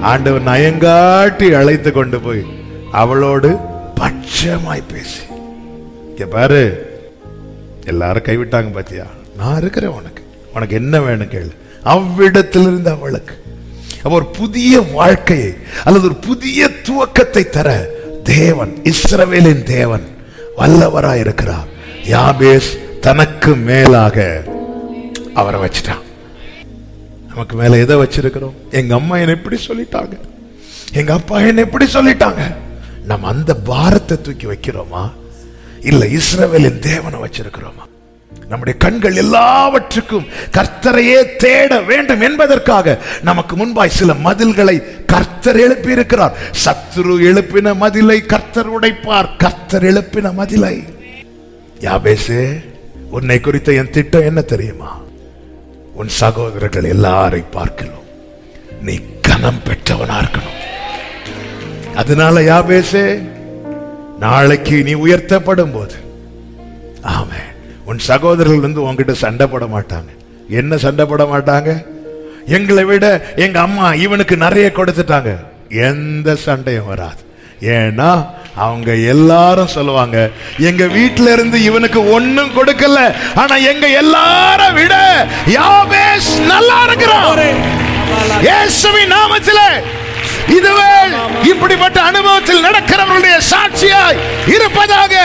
ஆண்டவர் நயங்காட்டி அழைத்து கொண்டு போய் அவளோடு பட்சமாய் பேசி இங்க பாரு எல்லாரும் கைவிட்டாங்க பாத்தியா நான் இருக்கிறேன் உனக்கு உனக்கு என்ன வேணும் கேளு அவ்விடத்திலிருந்து அவளுக்கு அப்ப ஒரு புதிய வாழ்க்கையை அல்லது ஒரு புதிய துவக்கத்தை தர தேவன் இஸ்ரவேலின் தேவன் வல்லவராய் இருக்கிறார் யாபேஸ் தனக்கு மேலாக அவரை வச்சிட்டான் நமக்கு மேல எதை வச்சிருக்கிறோம் எங்க அம்மா என்ன எப்படி சொல்லிட்டாங்க எங்க அப்பா என்ன எப்படி சொல்லிட்டாங்க நம்ம அந்த பாரத்தை தூக்கி வைக்கிறோமா இல்ல இஸ்ரவேலின் தேவனை வச்சிருக்கிறோமா நம்முடைய கண்கள் எல்லாவற்றுக்கும் கர்த்தரையே தேட வேண்டும் என்பதற்காக நமக்கு முன்பாய் சில மதில்களை கர்த்தர் எழுப்பி இருக்கிறார் சத்துரு எழுப்பின மதிலை கர்த்தர் உடைப்பார் கர்த்தர் எழுப்பின மதிலை யாபேசே உன்னை குறித்த என் திட்டம் என்ன தெரியுமா உன் சகோதரர்கள் எல்லாரை பார்க்கலாம் நீ கனம் பெற்றவனா இருக்கணும் அதனால யாபேசே நாளைக்கு நீ உயர்த்தப்படும் போது ஆமே உன் சகோதரர்கள் வந்து உன்கிட்ட சண்டை போட மாட்டாங்க என்ன சண்டை போட மாட்டாங்க எங்களை விட எங்க அம்மா இவனுக்கு நிறைய கொடுத்துட்டாங்க எந்த சண்டையும் வராது ஏன்னா அவங்க எல்லாரும் சொல்லுவாங்க எங்க வீட்ல இருந்து இவனுக்கு ஒண்ணும் கொடுக்கல ஆனா எங்க எல்லாரும் விட யாபேஸ் நல்லா இருக்கிறான் இயேசுவின் நாமத்திலே இதுவே இப்படிப்பட்ட அனுபவத்தில் நடக்கிறவர்களுடைய சாட்சியாய் இருப்பதாக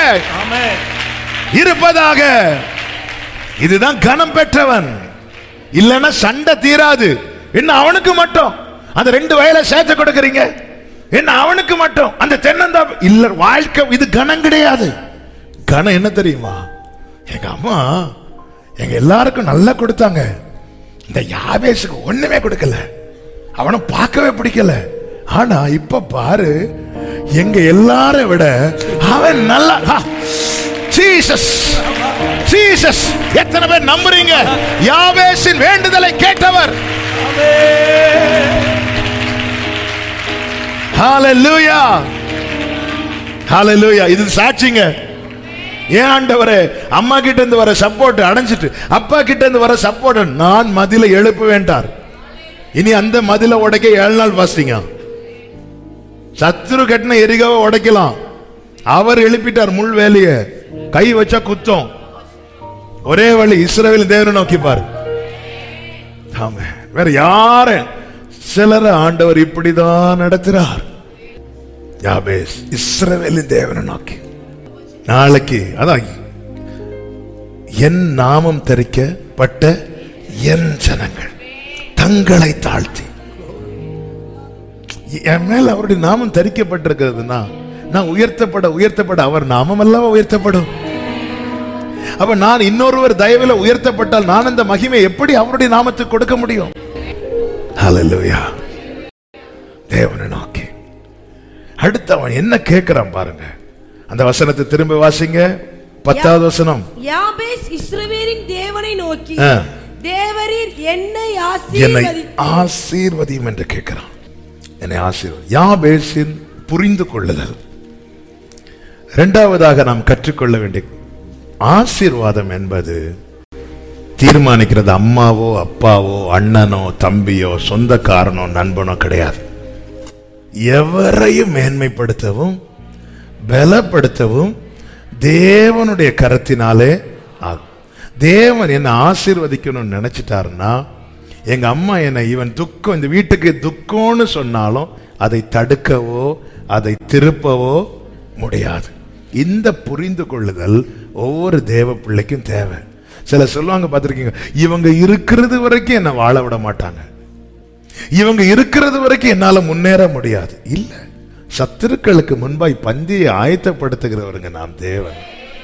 இருப்பதாக இதுதான் கனம் பெற்றவன் இல்லைன்னா சண்டை தீராது என்ன அவனுக்கு மட்டும் அந்த ரெண்டு வயலை சேர்த்து கொடுக்கறீங்க என்ன அவனுக்கு மட்டும் அந்த தென்னந்தா இல்ல வாழ்க்கை இது கனம் கிடையாது கனம் என்ன தெரியுமா எங்க அம்மா எங்க எல்லாருக்கும் நல்லா கொடுத்தாங்க இந்த யாபேசுக்கு ஒண்ணுமே கொடுக்கல அவனை பார்க்கவே பிடிக்கல ஆனா இப்ப பாரு எங்க எல்லாரை விட அவன் நல்லா ஜீசஸ் ஜீசஸ் எத்தனை பேர் நம்புறீங்க யாவேசின் வேண்டுதலை கேட்டவர் ஹalleluya ஹalleluya இது சாட்சிங்க ஏன் ஆண்டவரே அம்மா கிட்ட இருந்து வர சப்போர்ட் அடைஞ்சிட்டு அப்பா கிட்ட இருந்து வர சப்போர்ட் நான் மதில எழுப்ப வேண்டார் இனி அந்த மதில உடைக்க ஏழு நாள் பாஸ்டிங்க சத்துரு கட்டின எரிகாவை உடைக்கலாம் அவர் எழுப்பிட்டார் முள் வேலைய கை வச்சா குத்தம் ஒரே வழி இஸ்ரவேல் தேவனை நோக்கி பாரு ஆமா வேற யார சிலர் ஆண்டவர் இப்படிதான் நடத்துறார் யாபேஸ் இஸ்ரவேலின் தேவனை நோக்கி நாளைக்கு அதான் என் நாமம் தரிக்கப்பட்ட என் ஜனங்கள் தங்களை தாழ்த்தி என் மேல் அவருடைய நாமம் தரிக்கப்பட்டிருக்கிறதுனா நான் உயர்த்தப்பட உயர்த்தப்பட அவர் நாமம் அல்லவா உயர்த்தப்படும் அப்ப நான் இன்னொருவர் தயவில் உயர்த்தப்பட்டால் நான் அந்த மகிமை எப்படி அவருடைய நாமத்துக்கு கொடுக்க முடியும் ஹalleluya தேவனை நோக்கி அடுத்து அவன் என்ன கேட்கிறான் பாருங்க அந்த வசனத்தை திரும்ப வாசிங்க பத்தாவது வசனம் யாபேஸ் இஸ்ரவேலின் தேவனை நோக்கி ஆ. தேவரீர் என்னை என்னை ஆசீர்வதி ஆசீர்வதியும் என்று கேட்கிறான் என்னை ஆசீர்வதி யாபேசின் புரிந்து கொள்ளுதல் இரண்டாவதாக நாம் கற்றுக்கொள்ள வேண்டிய ஆசீர்வாதம் என்பது தீர்மானிக்கிறது அம்மாவோ அப்பாவோ அண்ணனோ தம்பியோ சொந்தக்காரனோ நண்பனோ கிடையாது எவரையும் மேன்மைப்படுத்தவும் பலப்படுத்தவும் தேவனுடைய கரத்தினாலே ஆகும் தேவன் என்ன ஆசீர்வதிக்கணும்னு நினைச்சிட்டாருன்னா எங்க அம்மா என்னை இவன் துக்கம் இந்த வீட்டுக்கு துக்கம்னு சொன்னாலும் அதை தடுக்கவோ அதை திருப்பவோ முடியாது இந்த புரிந்து கொள்ளுதல் ஒவ்வொரு தேவ பிள்ளைக்கும் தேவை சில சொல்லுவாங்க பார்த்திருக்கீங்க இவங்க இருக்கிறது வரைக்கும் என்ன வாழ விட மாட்டாங்க இவங்க இருக்கிறது வரைக்கும் என்னால முன்னேற முடியாது இல்ல சத்துருக்களுக்கு முன்பாய் பந்தியை ஆயத்தப்படுத்துகிறவருங்க நாம் தேவன்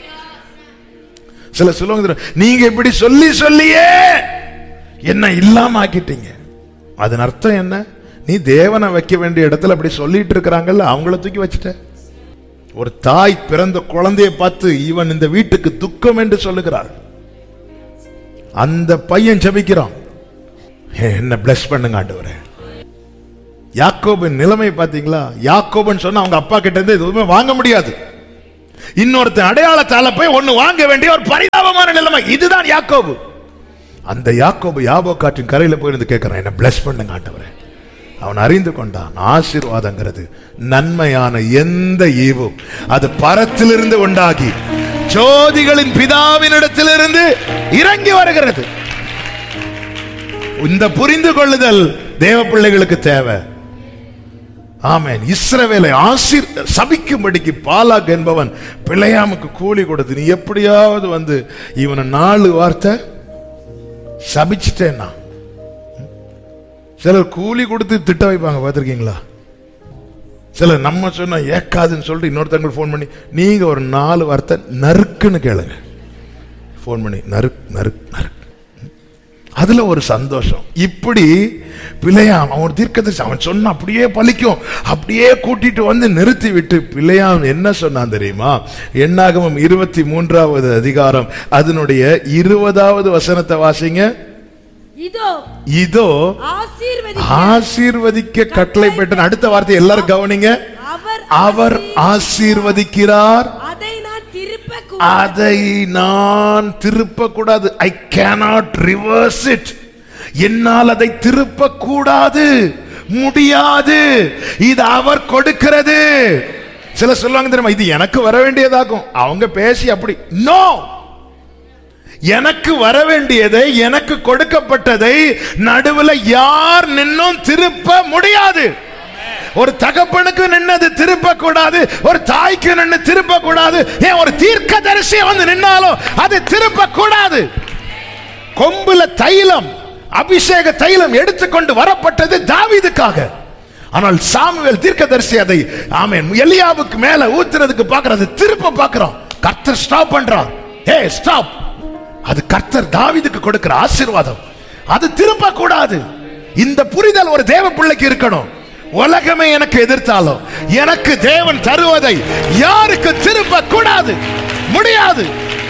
சில சொல்லுவாங்க தெரியுமா, நீங்க இப்படி சொல்லி சொல்லியே என்ன இல்லாம ஆக்கிட்டீங்க அதன் அர்த்தம் என்ன நீ தேவனை வைக்க வேண்டிய இடத்துல அப்படி சொல்லிட்டு இருக்கிறாங்கல்ல அவங்கள தூக்கி வச்சுட்ட ஒரு தாய் பிறந்த குழந்தையை பார்த்து இவன் இந்த வீட்டுக்கு துக்கம் என்று சொல்லுகிறாள் அந்த பையன் ஜெபிக்கிறான் என்ன பிளஸ் பண்ணுங்க ஆண்டவரே யாக்கோபின் நிலைமை பாத்தீங்களா யாக்கோபன் சொன்னா அவங்க அப்பா கிட்ட இருந்து எதுவுமே வாங்க முடியாது இன்னொருத்தன் அடையாளத்தால போய் ஒண்ணு வாங்க வேண்டிய ஒரு பரிதாபமான நிலைமை இதுதான் யாக்கோபு அந்த யாக்கோபு யாபோ காற்றின் கரையில போயிருந்து கேட்கிறான் என்ன பிளஸ் பண்ணுங்க ஆண்டவரே அவன் அறிந்து கொண்டான் ஆசீர்வாதங்கிறது நன்மையான எந்த ஈவும் அது பரத்திலிருந்து உண்டாகி ஜோதிகளின் பிதாவினிடத்திலிருந்து இறங்கி வருகிறது இந்த புரிந்து கொள்ளுதல் தேவ பிள்ளைகளுக்கு தேவை ஆமென் இஸ்ரவேலை ஆசீர் சபிக்கும்படிக்கு பாலாக் என்பவன் பிள்ளையாமுக்கு கூலி கொடுத்து நீ எப்படியாவது வந்து இவனை நாலு வார்த்தை சபிச்சிட்டேன்னா சிலர் கூலி கொடுத்து திட்ட வைப்பாங்க பார்த்துருக்கீங்களா சிலர் நம்ம சொன்னா ஏக்காதுன்னு சொல்லிட்டு இன்னொருத்தவங்களுக்கு ஃபோன் பண்ணி நீங்க ஒரு நாலு வார்த்தை நறுக்குன்னு கேளுங்க ஃபோன் பண்ணி நறுக் நறுக் நறுக் அதுல ஒரு சந்தோஷம் இப்படி பிள்ளையாம் அவன் ஒரு தீர்க்கதரிசி அவன் சொன்ன அப்படியே பலிக்கும் அப்படியே கூட்டிட்டு வந்து நிறுத்தி விட்டு பிள்ளையாம் என்ன சொன்னான் தெரியுமா எண்ணாகமம் இருபத்தி மூன்றாவது அதிகாரம் அதனுடைய இருபதாவது வசனத்தை வாசிங்க இதோ இதோ ஆசீர்வதி ஆசீர்வதிக்க கட்டளை பெற்ற அடுத்த வார்த்தை எல்லாரும் கவனிங்க அவர் அவர் ஆசீர்வதிக்கிறார் அதை நான் திருப்ப கூ- அதை நான் திருப்ப கூடாது ஐ cannot ரிவர்ஸ் இட் என்னால் அதை திருப்ப கூடாது முடியாது இது அவர் கொடுக்கிறது சில சொல்லுவாங்க தெரியுமா இது எனக்கு வர வேண்டியதாகும் அவங்க பேசி அப்படி நோ எனக்கு வர வேண்டியதை எனக்கு கொடுக்கப்பட்டதை நடுவுல யார் நின்னும் திருப்ப முடியாது ஒரு தகப்பனுக்கு நின்னது திருப்ப கூடாது ஒரு தாய்க்கு நின்னு திருப்ப கூடாது ஏன் ஒரு தீர்க்க வந்து நின்னாலும் அது திருப்ப கூடாது கொம்புல தைலம் அபிஷேக தைலம் எடுத்துக்கொண்டு வரப்பட்டது தாவீதுக்காக ஆனால் சாமுவேல் தீர்க்கதரிசி அதை ஆமென் எலியாவுக்கு மேல ஊத்துறதுக்கு பார்க்கறது திருப்ப பார்க்கிறோம் கர்த்தர் ஸ்டாப் பண்றார் ஹே ஸ்டாப் அது கர்த்தர் தாவீதுக்கு கொடுக்கிற ஆசீர்வாதம் அது திருப்ப கூடாது இந்த புரிதல் ஒரு தேவ பிள்ளைக்கு இருக்கணும் உலகமே எனக்கு எதிர்த்தாலும் எனக்கு தேவன் தருவதை யாருக்கு திருப்ப கூடாது முடியாது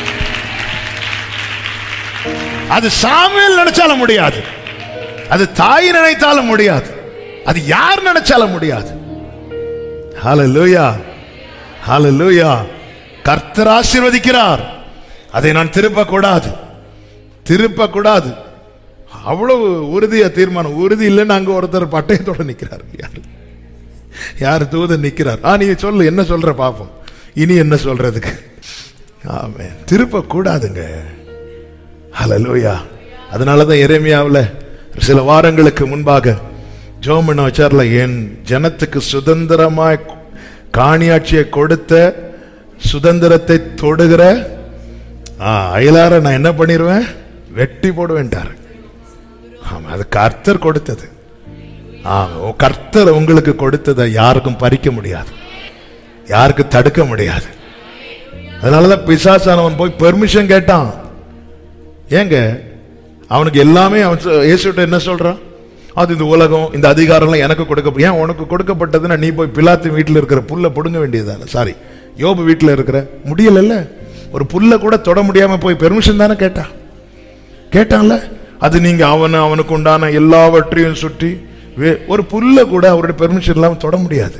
அது சாமுவேல் நினைச்சாலும் முடியாது அது தாய் நினைத்தாலும் முடியாது அது யார் நினைச்சாலும் முடியாது ஹalleluya ஹalleluya கர்த்தர் ஆசீர்வதிக்கிறார் அதை நான் திருப்ப கூடாது திருப்ப கூடாது அவ்வளவு உறுதியா தீர்மானம் உறுதி இல்லைன்னு அங்க ஒருத்தர் பட்டயத்தோட நிக்கிறார் யாரு யார் தூதன் நிக்கிறார் ஆ நீ சொல்லு என்ன சொல்ற பாப்போம் இனி என்ன சொல்றதுக்கு ஆமே திருப்ப கூடாதுங்க ஹalleluya அதனால தான் எரேமியாவுல சில வாரங்களுக்கு முன்பாக ஜோமன் வச்சார்ல என் ஜனத்துக்கு சுதந்திரமாய் காணியாட்சியை கொடுத்த சுதந்திரத்தை தொடுகிற ஆ, அயலார நான் என்ன பண்ணிடுவேன் வெட்டி போடுவேன்ட்டார் ஆமா அது கர்த்தர் கொடுத்தது ஆமா ஓ, கர்த்தர் உங்களுக்கு கொடுத்ததை யாருக்கும் பறிக்க முடியாது யாருக்கும் தடுக்க முடியாது அதனாலதான் பிசாசானவன் போய் பெர்மிஷன் கேட்டான் ஏங்க அவனுக்கு எல்லாமே அவன் சொ- இயேசுகிட்ட என்ன சொல்றான் அது இந்த உலகம் இந்த அதிகாரம்லாம் எனக்கு கொடுக்க ஏன் உனக்கு கொடுக்கப்பட்டதுன்னா நீ போய் பிலாத்து வீட்டில் இருக்கிற புல்லை பிடுங்க வேண்டியதுதானே சாரி யோபு வீட்டில் இருக்கிற முடியலல்ல ஒரு புல்லை கூட தொட முடியாம போய் பெர்மிஷன் தானே கேட்டா கேட்டான்ல அது நீங்க அவன அவனுக்கு உண்டான எல்லாவற்றையும் சுற்றி வே- ஒரு புல்லை கூட அவருடைய பெர்மிஷன் இல்லாம தொட முடியாது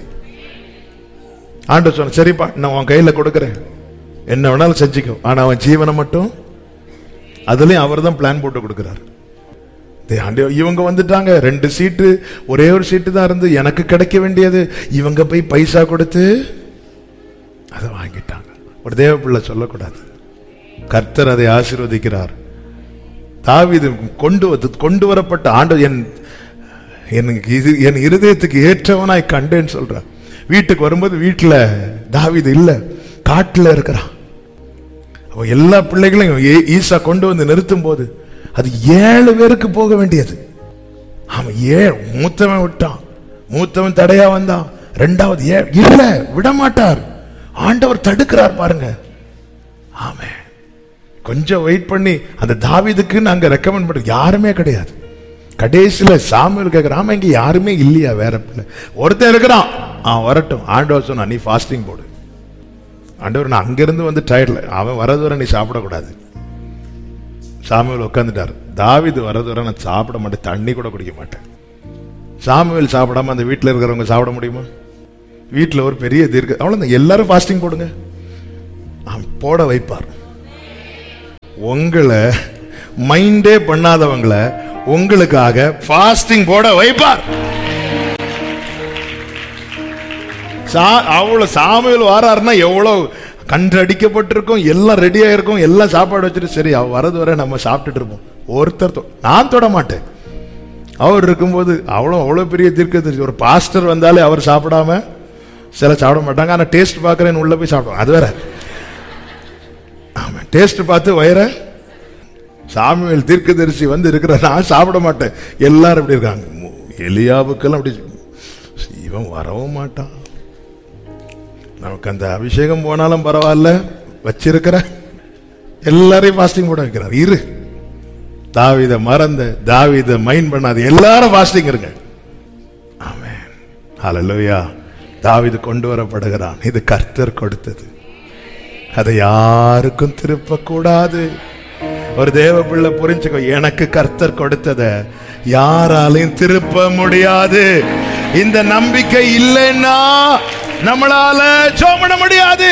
ஆண்டு சொன்ன சரிப்பா நான் உன் கையில கொடுக்குறேன் என்ன வேணாலும் செஞ்சுக்கோ ஆனா அவன் ஜீவனை மட்டும் அதுலயும் அவர் தான் பிளான் போட்டு கொடுக்கிறார் டேய், ஆண்டவா, இவங்க வந்துட்டாங்க ரெண்டு சீட்டு ஒரே ஒரு சீட்டு தான் இருந்து எனக்கு கிடைக்க வேண்டியது இவங்க போய் பைசா கொடுத்து அதை வாங்கிட்டாங்க ஒரு தேவ பிள்ளை சொல்லக்கூடாது கர்த்தர் அதை ஆசீர்வதிக்கிறார் தாவீது கொண்டு வந்து கொண்டு வரப்பட்ட ஆண்டு என் எனக்கு இது என் இருதயத்துக்கு ஏற்றவனாய் கண்டேன்னு சொல்றான் வீட்டுக்கு வரும்போது வீட்டுல தாவீது இல்ல காட்டுல இருக்கிறான் அவன் எல்லா பிள்ளைகளையும் ஏ- ஈசா கொண்டு வந்து நிறுத்தும் போது அது ஏழு பேருக்கு போக வேண்டியது அவன் ஏ மூத்தவன் விட்டான் மூத்தவன் தடையா வந்தான் ரெண்டாவது ஏ இல்ல விட மாட்டார் ஆண்டவர் தடுக்கிறார் பாருங்க ஆமே கொஞ்சம் வெயிட் பண்ணி அந்த தாவீதுக்கு நாங்க ரெக்கமெண்ட் பண்ண யாருமே கிடையாது கடைசியில சாமியல் கேட்கிறான் ஆமா இங்க யாருமே இல்லையா வேற பிள்ளை ஒருத்தன் இருக்கிறான் அவன் வரட்டும் ஆண்டவர் சொன்னா நீ ஃபாஸ்டிங் போடு ஆண்டவர் நான் அங்கிருந்து வந்து டயர்ட்ல அவன் வரது வரை நீ சாப்பிடக்கூடாது சாமுவேல் உட்காந்துட்டார் தாவீது வரது வரை நான் சாப்பிட மாட்டேன் தண்ணி கூட குடிக்க மாட்டேன் சாமுவேல் சாப்பிடாம அந்த வீட்டில் இருக்கிறவங்க சாப்பிட முடியுமா வீட்டில் ஒரு பெரிய தீர்க்க அவ்வளோதான் எல்லாரும் ஃபாஸ்டிங் போடுங்க அவன் போட வைப்பார் உங்களை மைண்டே பண்ணாதவங்களை உங்களுக்காக ஃபாஸ்டிங் போட வைப்பார் சா அவ்வளவு சாமியில் வாராருன்னா எவ்வளவு கன்று அடிக்கப்பட்டிருக்கும் எல்லாம் ரெடியா இருக்கும் எல்லாம் சாப்பாடு வச்சுட்டு சரி அவ வரது வரை நம்ம சாப்பிட்டுட்டு இருப்போம் ஒருத்தர் தொ- நான் தொட மாட்டேன் அவர் இருக்கும்போது அவ்வளோ அவ்வளோ பெரிய தீர்க்க தெரிஞ்சு ஒரு பாஸ்டர் வந்தாலே அவர் சாப்பிடாம சில சாப்பிட மாட்டாங்க ஆனால் டேஸ்ட் பார்க்குறேன்னு உள்ள போய் சாப்பிடுவோம் அது வேற ஆமாம் டேஸ்ட் பார்த்து வயிற சாமியல் தீர்க்கதரிசி வந்து இருக்கிற நான் சாப்பிட மாட்டேன் எல்லாரும் இப்படி இருக்காங்க மு- எலியாவுக்கெல்லாம் அப்படி இவன் வரவும் மாட்டான் நமக்கு அந்த அபிஷேகம் போனாலும் பரவாயில்ல வச்சிருக்கிற எல்லாரையும் ஃபாஸ்டிங் போட வைக்கிறார் இரு தாவித மறந்த தாவித மைண்ட் பண்ணாது எல்லாரும் ஃபாஸ்டிங் இருங்க ஆமென் ஹalleluya தாவீது கொண்டு வரப்படுகிறான் இது கர்த்தர் கொடுத்தது அதை யாருக்கும் திருப்ப கூடாது ஒரு தேவ பிள்ளை புரிஞ்சுக்கோ எனக்கு கர்த்தர் கொடுத்தத யாராலையும் திருப்ப முடியாது இந்த நம்பிக்கை இல்லைன்னா நம்மளால சோமண முடியாது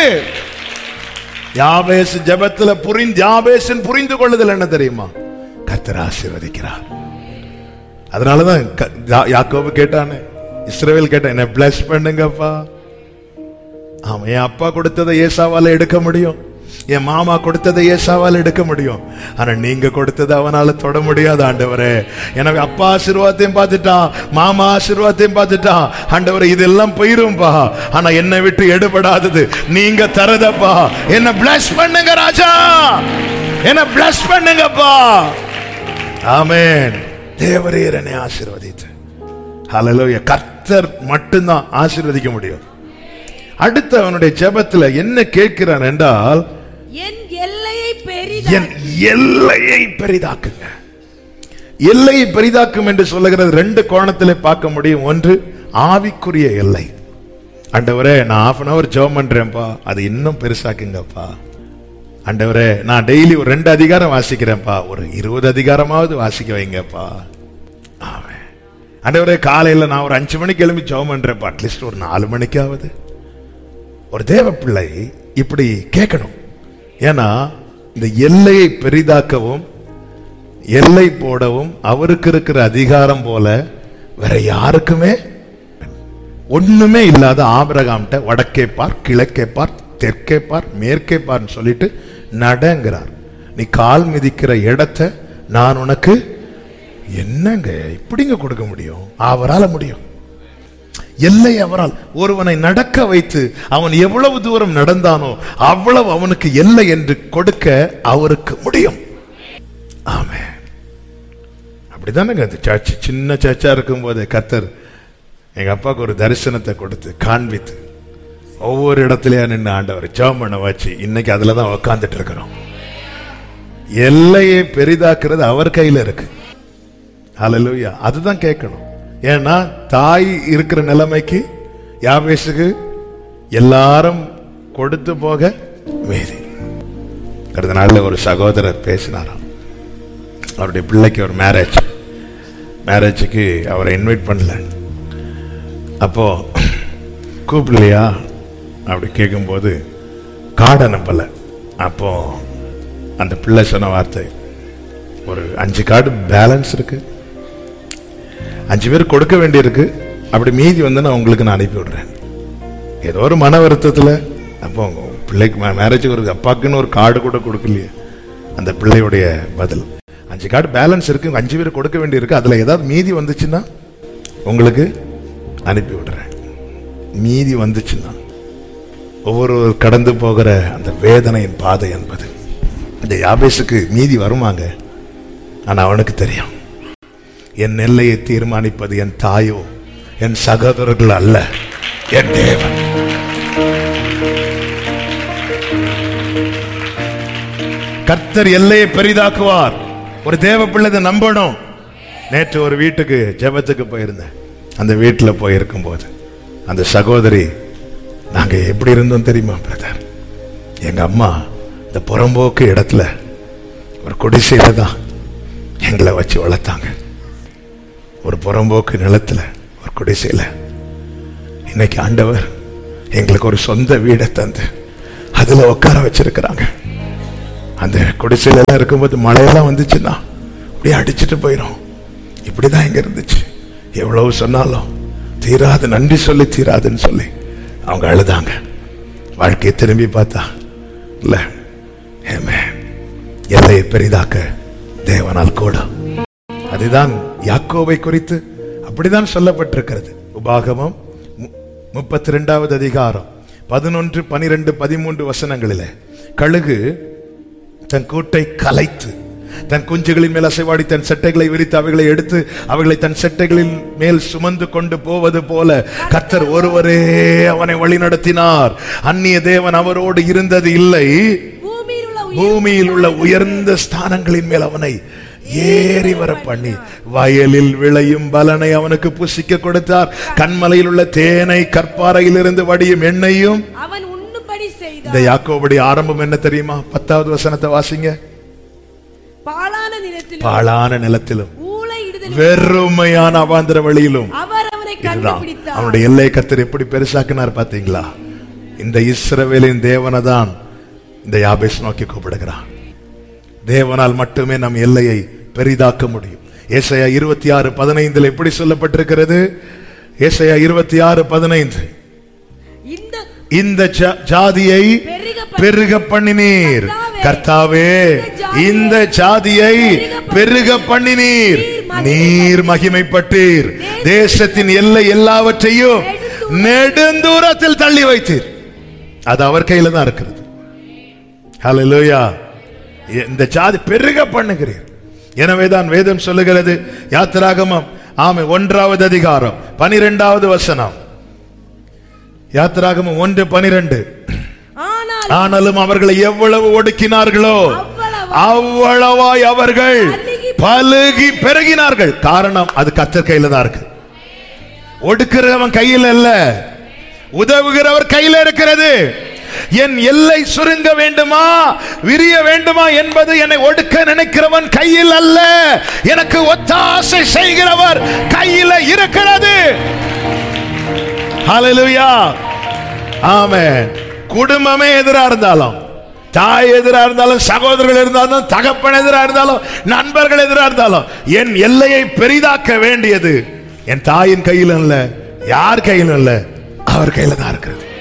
யாபேஸ் ஜெபத்துல புரிந்து யாபேசின் புரிந்து கொள்ளுதல் என்ன தெரியுமா கர்த்தர் ஆசீர்வதிக்கிறார் அதனாலதான் க- யா- யாக்கோபு கேட்டானே இஸ்ரவேல் கேட்டான் என்ன பிளஸ் பண்ணுங்கப்பா ஆமா என் அப்பா கொடுத்ததை ஏசாவால எடுக்க முடியும் என் மாமா கொடுத்ததை ஏசாவால எடுக்க முடியும் ஆனா நீங்க கொடுத்ததை அவனால தொட முடியாது ஆண்டவரே எனவே அப்பா ஆசீர்வாதத்தையும் பார்த்துட்டான் மாமா ஆசீர்வாதத்தையும் பார்த்துட்டான் ஆண்டவரே இதெல்லாம் போயிரும்பா ஆனா என்னை விட்டு எடுபடாதது நீங்க தரதப்பா என்ன பிளஸ் பண்ணுங்க ராஜா என்ன பிளஸ் பண்ணுங்கப்பா ஆமென் தேவரீர் என்னை ஆசீர்வதித்து ஹalleluya கர்த்தர் மட்டும்தான் ஆசீர்வதிக்க முடியும் அடுத்து அவனுடைய ஜெபத்துல என்ன கேட்கிறான் என்றால் என் எல்லையை என் பெரிதாக்கி எல்லையை பெரிதாக்குங்க எல்லையை பெரிதாக்கும் என்று சொல்லுகிறது ரெண்டு கோணத்திலே பார்க்க முடியும் ஒன்று ஆவிக்குரிய எல்லை ஆண்டவரே நான் half அன் அவர் ஜெபம் பண்றேன்ப்பா அது இன்னும் பெருசாக்குங்கப்பா ஆண்டவரே நான் டெய்லி ஒரு ரெண்டு அதிகாரம் வாசிக்கிறேன்ப்பா ஒரு இருபது அதிகாரமாவது வாசிக்க வைங்கப்பா ஆமென். ஆண்டவரே காலையில நான் ஒரு அஞ்சு மணிக்கு எழும்பி ஜெபம் பண்றேன்ப்பா அட்லீஸ்ட் ஒரு நாலு மணிக்காவது ஒரு தேவ பிள்ளை இப்படி கேட்கணும் ஏன்னா இந்த எல்லையை பெரிதாக்கவும் எல்லை போடவும் அவருக்கு இருக்கிற அதிகாரம் போல வேற யாருக்குமே ஒண்ணுமே இல்லாத ஆபிரகாம்கிட்ட வடக்கே பார் கிழக்கே பார் தெற்கே பார் மேற்கே பார்ன்னு சொல்லிட்டு நடங்கிறார் நீ கால் மிதிக்கிற இடத்தை நான் உனக்கு என்னங்க இப்படிங்க கொடுக்க முடியும் அவரால முடியும் எல்லை அவரால் ஒருவனை நடக்க வைத்து அவன் எவ்வளவு தூரம் நடந்தானோ அவ்வளவு அவனுக்கு எல்லை என்று கொடுக்க அவருக்கு முடியும் ஆமே அப்படிதானங்க அந்த சர்ச் சின்ன சர்ச்சா இருக்கும் போது கத்தர் எங்க அப்பாவுக்கு ஒரு தரிசனத்தை கொடுத்து காண்பித்து ஒவ்வொரு இடத்துலயா நின்று ஆண்டவர் ஜெபம் பண்ண வச்சு இன்னைக்கு அதுல தான் உக்காந்துட்டு இருக்கிறோம் எல்லையை பெரிதாக்குறது அவர் கையில இருக்கு ஹalleluya அதுதான் கேட்கணும் ஏன்னா தாய் இருக்கிற நிலைமைக்கு யாபேசுக்கு எல்லாரும் கொடுத்து போக மீதி கடந்த நாள்ல ஒரு சகோதரர் பேசினாராம் அவருடைய பிள்ளைக்கு ஒரு மேரேஜ் மேரேஜுக்கு அவரை இன்வைட் பண்ணல அப்போ கூப்பிடலையா அப்படி கேட்கும்போது கார்டு அனுப்பலை அப்போ அந்த பிள்ளை சொன்ன வார்த்தை ஒரு அஞ்சு கார்டு பேலன்ஸ் இருக்கு அஞ்சு பேர் கொடுக்க வேண்டியிருக்கு அப்படி மீதி வந்து நான் உங்களுக்கு நான் அனுப்பி விடுறேன் ஏதோ ஒரு மன வருத்தத்தில் அப்போ உங்க பிள்ளைக்கு மேரேஜுக்கு ஒரு அப்பாக்குன்னு ஒரு கார்டு கூட கொடுக்கலையே அந்த பிள்ளையுடைய பதில் அஞ்சு கார்டு பேலன்ஸ் இருக்கு அஞ்சு பேர் கொடுக்க வேண்டியிருக்கு அதுல ஏதாவது மீதி வந்துச்சுன்னா உங்களுக்கு அனுப்பி விடுறேன் மீதி வந்துச்சுன்னா ஒவ்வொரு கடந்து போகிற அந்த வேதனையின் பாதை என்பது இந்த யாபேசுக்கு மீதி வருமாங்க ஆனா அவனுக்கு தெரியும் என் எல்லையை தீர்மானிப்பது என் தாயோ என் சகோதரர்கள் அல்ல என் தேவன் கர்த்தர் எல்லையை பெரிதாக்குவார் ஒரு தேவ பிள்ளை இதை நம்பணும் நேற்று ஒரு வீட்டுக்கு ஜெபத்துக்கு போயிருந்தேன் அந்த வீட்டில் போயிருக்கும் போது அந்த சகோதரி நாங்க எப்படி இருந்தோம் தெரியுமா பிரதர் எங்க அம்மா இந்த புறம்போக்கு இடத்துல ஒரு குடிசையில தான் எங்களை வச்சு வளர்த்தாங்க ஒரு புறம்போக்கு நிலத்துல ஒரு குடிசையில இன்னைக்கு ஆண்டவர் எங்களுக்கு ஒரு சொந்த வீடை தந்து அதுல உட்கார வச்சிருக்கிறாங்க அந்த குடிசையில எல்லாம் இருக்கும்போது மழையெல்லாம் வந்துச்சுன்னா அப்படியே அடிச்சிட்டு போயிடும் இப்படிதான் இங்க இருந்துச்சு எவ்வளவு சொன்னாலும் தீராது நன்றி சொல்லி தீராதுன்னு சொல்லி அவங்க அழுதாங்க வாழ்க்கையை திரும்பி பார்த்தா இல்ல Amen. எல்லையை பெரிதாக்க தேவனால் கூடும் அதுதான் யாக்கோவை குறித்து அப்படிதான் சொல்லப்பட்டிருக்கிறது உபாகமம் முப்பத்தி ரெண்டாவது அதிகாரம் பதினொன்று பனிரெண்டு பதிமூன்று வசனங்களிலே கழுகு தன் கூட்டை கலைத்து தன் குஞ்சுகளின் மேல் அசைவாடி தன் செட்டைகளை விரித்து அவைகளை எடுத்து அவைகளை தன் செட்டைகளின் மேல் சுமந்து கொண்டு போவது போல கர்த்தர் ஒருவரே அவனை வழிநடத்தினார் அந்நிய தேவன் அவரோடு இருந்தது இல்லை பூமியில் உள்ள உயிர் பூமியில் உள்ள உயர்ந்த ஸ்தானங்களின் மேல் அவனை ஏறி வர பண்ணி வயலில் விளையும் பலனை அவனுக்கு புசிக்க கொடுத்தார் கண்மலையில் உள்ள தேனை கற்பாறையில் இருந்து வடியும் எண்ணெயும் அவன் உண்ணும்படி இந்த செய்தான் யாக்கோபுடைய ஆரம்பம் என்ன தெரியுமா பத்தாவது வசனத்தை வாசிங்க பாலான நிலத்திலும் பாழான நிலத்திலும் ஊளை இடுதல் வெறுமையான அவாந்திர வழியிலும் அவர் அவனை இதுதான் கண்டுபிடித்தார் அவனுடைய எல்லை கத்தர் எப்படி பெருசாக்கினார் பாத்தீங்களா இந்த இஸ்ரவேலின் தேவனை தான் இந்த யாபேஸ் நோக்கி கூப்பிடுகிறான் தேவனால் மட்டுமே நம் எல்லையை பெரிதாக்க முடியும் ஏசாயா இருபத்தி ஆறு பதினைந்துல எப்படி சொல்லப்பட்டிருக்கிறது ஏசாயா இருபத்தி ஆறு பதினைந்து இந்த இந்த ஜா- ஜாதியை பெருக பெருக பண்ணினீர் கர்த்தாவே இந்த ஜாதியை பெருக பண்ணினீர் நீர் மகிமைப்பட்டீர் தேசத்தின் எல்லை எல்லாவற்றையும் நெடுந்தூரத்தில் தள்ளி வைத்தீர் அது அவர் கையில தான் இருக்கிறது ஹalleluya இந்த ஜாதி பெருக பண்ணுகிறீர் எனவேதான் வேதம் சொல்லுகிறது யாத்திராகமம் ஆமை ஒன்றாவது அதிகாரம் பனிரெண்டாவது வசனம் யாத்திராகமம் ஒன்று பனிரெண்டு ஆனால் ஆனாலும் அவர்களை எவ்வளவு ஒடுக்கினார்களோ அவ்வளவு அவ்வளவாய் அவர்கள் பலுகி பெருகினார்கள் காரணம் அது கத்தர் கையில தான் இருக்கு ஒடுக்கிறவன் கையில் அல்ல உதவுகிறவர் கையில இருக்கிறது என் எல்லை சுருங்க வேண்டுமா விரிய வேண்டுமா என்பது என்னை ஒடுக்க நினைக்கிறவன் கையில் அல்ல எனக்கு ஒத்தாசை செய்கிறவர் கையில இருக்கிறது ஹalleluya ஆமென் குடும்பமே எதிரா இருந்தாலும் தாய் எதிரா இருந்தாலும் சகோதரர்கள் இருந்தாலும் தகப்பன் எதிரா இருந்தாலும் நண்பர்கள் எதிரா இருந்தாலும் என் எல்லையை பெரிதாக்க வேண்டியது என் தாயின் கையில் அல்ல யார் கையிலும் அல்ல அவர் கையில தான் இருக்கிறது